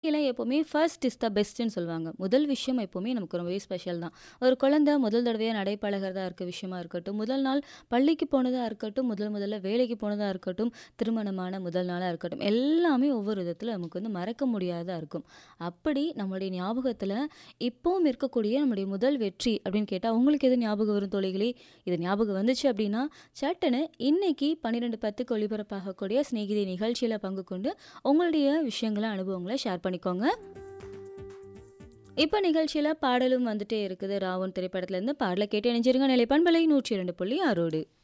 வாழ்க்கையில எப்பவுமே first is the பெஸ்ட்டுன்னு சொல்லுவாங்க. முதல் விஷயம் எப்பவுமே நமக்கு ரொம்பவே ஸ்பெஷல் தான். ஒரு குழந்தை முதல் தடவையா நடை பழகுறதா இருக்க விஷயமா இருக்கட்டும், முதல் நாள் பள்ளிக்கு போனதா இருக்கட்டும், முதல் முதல்ல வேலைக்கு போனதா இருக்கட்டும், திருமணமான முதல் நாளா இருக்கட்டும், எல்லாமே ஒவ்வொரு விதத்தில நமக்கு வந்து மறக்க முடியாததா இருக்கும். அப்படி நம்மளுடைய ஞாபகத்தில இப்பவும் இருக்கக்கூடிய நம்முடைய முதல் வெற்றி அப்படின்னு கேட்டா, உங்களுக்கு எது ஞாபகம் வரும் தோழிகளே? இது ஞாபகம் வந்துச்சு அப்படின்னா, சட்டுன்னு இன்னைக்கு 12:10க்கு ஒளிபரப்பாகக்கூடிய சிநேகிதி நிகழ்ச்சியில பங்கு கொண்டு உங்களுடைய விஷயங்கள, அனுபவங்கள ஷேர் பண்ணிக்கோங்க. இப்ப நிகழ்ச்சியில பாடலும் வந்துட்டே இருக்குது. ராவன் திரைப்படத்திலேருந்து பாடல கேட்டு இணைஞ்சிருங்க. நிலைப்பண்பலை 102.6 ஓடு.